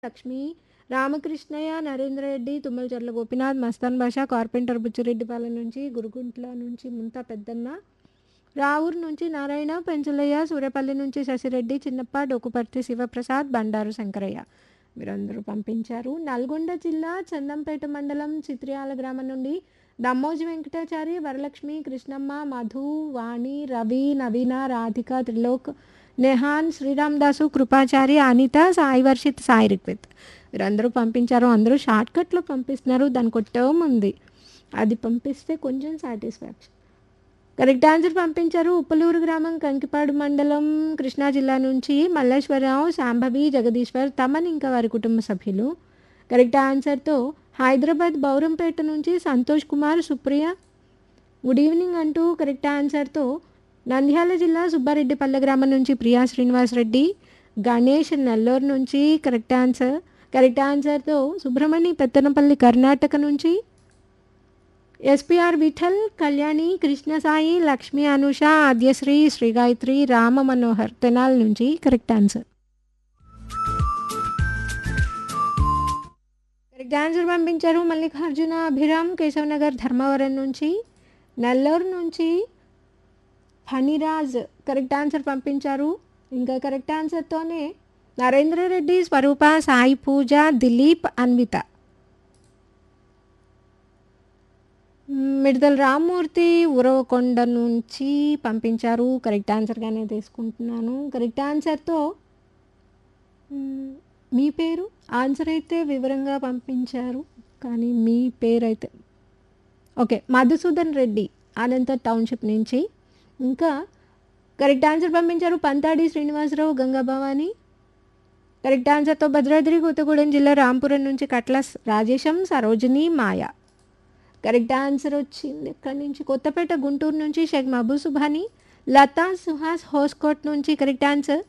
Lakshmi Ramakrishnaiah Narendra Reddy Tummalacharla Gopinath Mastan Basha carpenter Buchireddypalem నుంచి గురుగుంట్ల నుంచి ముంతా పెద్దన్న రావూరు నుంచి నారాయణ పెంచలయ్య సూర్యపల్లి నుంచి శశిరెడ్డి చిన్నప్ప డోకుపర్తి శివప్రసాద్ బండారు శంకరయ్య మీరందరూ పంపించారు నల్గొండ జిల్లా చందంపేట మండలం చిత్రియాల గ్రామం నుండి దమ్మోజి వెంకటాచారి వరలక్ష్మి కృష్ణమ్మ మధు వాణి రవి నవీన రాధిక త్రిలోక్ నెహాన్ శ్రీరామ్ దాసు కృపాచారి అనిత సాయి వర్షిత్ సాయి రిక్విత్ వీరందరూ పంపించారు అందరూ షార్ట్ కట్లో పంపిస్తున్నారు దానికి ఒక టర్మ్ ఉంది అది పంపిస్తే కొంచెం సాటిస్ఫాక్షన్ కరెక్ట్ ఆన్సర్ పంపించారు ఉప్పలూరు గ్రామం కంకిపాడు మండలం కృష్ణా జిల్లా నుంచి మల్లేశ్వరరావు శాంభవి జగదీశ్వర్ తమన్ ఇంకా వారి కుటుంబ సభ్యులు కరెక్ట్ ఆన్సర్తో హైదరాబాద్ బౌరంపేట నుంచి సంతోష్ కుమార్ సుప్రియ గుడ్ ఈవినింగ్ అంటూ కరెక్ట్ ఆన్సర్తో నంద్యాల జిల్లా సుబ్బారెడ్డిపల్లె గ్రామం నుంచి ప్రియా శ్రీనివాస్ రెడ్డి గణేష్ నెల్లూరు నుంచి కరెక్ట్ ఆన్సర్ కరెక్ట్ ఆన్సర్తో సుబ్రహ్మణ్య పెత్తనపల్లి కర్ణాటక నుంచి ఎస్పిఆర్ విఠల్ కళ్యాణి కృష్ణసాయి లక్ష్మీ అనుష ఆద్యశ్రీ శ్రీ గాయత్రి రామ మనోహర్ తెనాల్ నుంచి కరెక్ట్ ఆన్సర్ కరెక్ట్ ఆన్సర్ పంపించారు మల్లికార్జున అభిరామ్ కేశవనగర్ ధర్మవరం నుంచి నెల్లూరు నుంచి ఫణిరాజ్ కరెక్ట్ ఆన్సర్ పంపించారు ఇంకా కరెక్ట్ ఆన్సర్తోనే నరేంద్ర రెడ్డి స్వరూప సాయి పూజ దిలీప్ అన్విత మిడతల రామ్మూర్తి ఉరవకొండ నుంచి పంపించారు కరెక్ట్ ఆన్సర్గానే తీసుకుంటున్నాను కరెక్ట్ ఆన్సర్తో మ్, మీ పేరు ఆన్సర్ అయితే వివరంగా పంపించారు కానీ మీ పేరు అయితే ఓకే మధుసూదన్ రెడ్డి అనంత టౌన్షిప్ నుంచి ఇంకా కరెక్ట్ ఆన్సర్ పంపించారు పంతాడి శ్రీనివాసరావు గంగాభవాని కరెక్ట్ ఆన్సర్తో భద్రాద్రి కొత్తగూడెం జిల్లా రాంపురం నుంచి కట్ల రాజేశం సరోజిని మాయ కరెక్ట్ ఆన్సర్ వచ్చింది ఇక్కడి నుంచి కొత్తపేట గుంటూరు నుంచి షేక్ మహబూ సుభాని లతా సుహాస్ హోస్కోట్ నుంచి కరెక్ట్ ఆన్సర్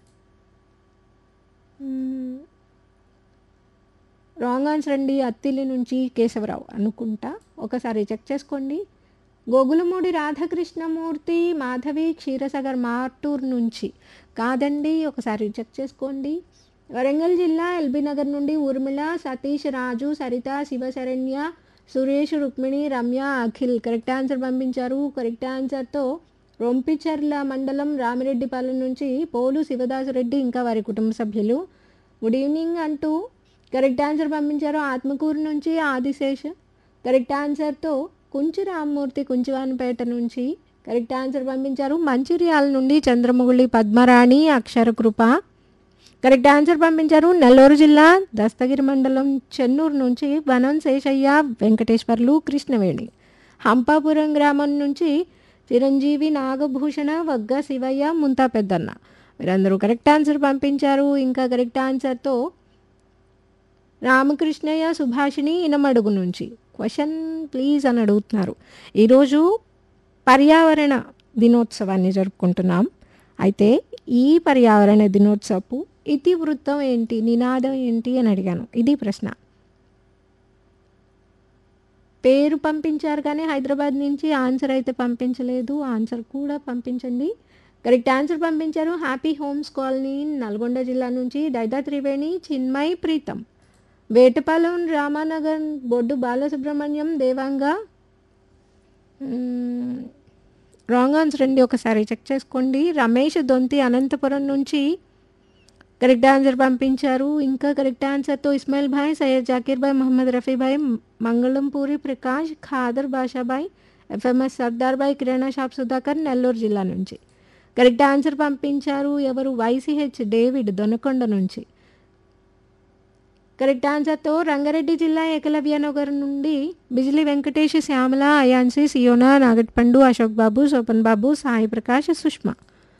రాంగ్ ఆన్సర్ అండి అత్తిలి నుంచి కేశవరావు అనుకుంటా ఒకసారి చెక్ చేసుకోండి గోగులమూడి రాధాకృష్ణమూర్తి మాధవి క్షీరసాగర్ మార్టూర్ నుంచి కాదండి ఒకసారి చెక్ చేసుకోండి వరంగల్ జిల్లా ఎల్బీ నగర్ నుండి ఊర్మిళ సతీష్ రాజు సరిత శివశరణ్య సురేష్ రుక్మిణి రమ్య అఖిల్ కరెక్ట్ ఆన్సర్ పంపించారు కరెక్ట్ ఆన్సర్తో రొంపిచర్ల మండలం రామిరెడ్డిపాలెం నుంచి పోలు శివదాసురెడ్డి ఇంకా వారి కుటుంబ సభ్యులు గుడ్ ఈవినింగ్ అంటూ కరెక్ట్ ఆన్సర్ పంపించారు ఆత్మకూరు నుంచి ఆదిశేష్ కరెక్ట్ ఆన్సర్తో కుంచి రామ్మూర్తి కుంచివానిపేట నుంచి కరెక్ట్ ఆన్సర్ పంపించారు మంచిర్యాల నుండి చంద్రముగుళి పద్మరాణి అక్షర కృప కరెక్ట్ ఆన్సర్ పంపించారు నెల్లూరు జిల్లా దస్తగిరి మండలం చెన్నూరు నుంచి వనం శేషయ్య వెంకటేశ్వర్లు కృష్ణవేణి హంపాపురం గ్రామం నుంచి చిరంజీవి నాగభూషణ వగ్గ శివయ్య ముంతా పెద్దన్న మీరందరూ కరెక్ట్ ఆన్సర్ పంపించారు ఇంకా కరెక్ట్ ఆన్సర్తో రామకృష్ణయ్య సుభాషిణి ఇనమడుగు నుంచి క్వశ్చన్ ప్లీజ్ అని అడుగుతున్నారు ఈరోజు పర్యావరణ దినోత్సవాన్ని జరుపుకుంటున్నాం అయితే ఈ పర్యావరణ దినోత్సవపు ఇతివృత్తం ఏంటి నినాదం ఏంటి అని అడిగాను ఇది ప్రశ్న పేరు పంపించారు కానీ హైదరాబాద్ నుంచి ఆన్సర్ అయితే పంపించలేదు ఆన్సర్ కూడా పంపించండి కరెక్ట్ ఆన్సర్ పంపించారు హ్యాపీ హోమ్స్ కాలనీ నల్గొండ జిల్లా నుంచి దైదా త్రివేణి చిన్మయ్ ప్రీతం వేటపాలెం రామానగర్ బొడ్డు బాలసుబ్రహ్మణ్యం దేవాంగ మ్మ్, రాంగ్ ఆన్సర్ అండి ఒకసారి చెక్ చేసుకోండి రమేష్ దొంతి అనంతపురం నుంచి కరెక్ట్ ఆన్సర్ పంపించారు ఇంకా కరెక్ట్ ఆన్సర్తో ఇస్మాయిల్ భాయ్ సయ్యద్ జాకీర్ భాయ్ మొహమ్మద్ రఫీ భాయ్ మంగళంపూరి ప్రకాష్ ఖాదర్ బాషాభాయ్ ఎఫ్ఎంఎస్ సర్దార్ భాయ్ కిరాణా షాప్ సుధాకర్ నెల్లూరు జిల్లా నుంచి కరెక్ట్ ఆన్సర్ పంపించారు ఎవరు వైసీహెచ్ డేవిడ్ దొనకొండ నుంచి కరెక్ట్ ఆన్సర్తో రంగారెడ్డి జిల్లా ఏకలవ్య నగర్ నుండి బిజిలి వెంకటేష్ శ్యామల అయాన్సి సియోనా నాగట్పండు అశోక్ బాబు శోభన్ బాబు సాయి ప్రకాష్ సుష్మా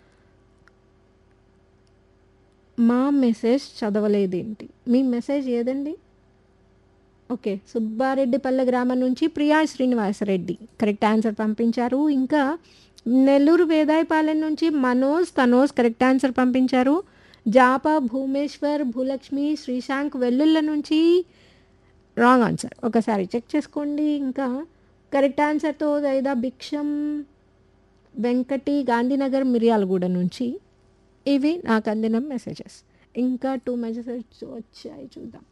మా మెసేజ్ చదవలేదేంటి మీ మెసేజ్ ఏదండి ఓకే సుబ్బారెడ్డిపల్లె గ్రామం నుంచి ప్రియా శ్రీనివాసరెడ్డి కరెక్ట్ ఆన్సర్ పంపించారు ఇంకా నెల్లూరు వేదాయపాలెం నుంచి మనోజ్ తనోజ్ కరెక్ట్ ఆన్సర్ పంపించారు జాపా భూమేశ్వర్ భూలక్ష్మి శ్రీశాంక్ వెల్లుళ్ళ నుంచి రాంగ్ ఆన్సర్ ఒకసారి చెక్ చేసుకోండి ఇంకా కరెక్ట్ ఆన్సర్తో దైదా భిక్షం వెంకటి గాంధీనగర్ మిర్యాలగూడ నుంచి ఇవి నాకు అందిన మెసేజెస్ ఇంకా టూ మెసేజెస్ వచ్చాయి చూద్దాం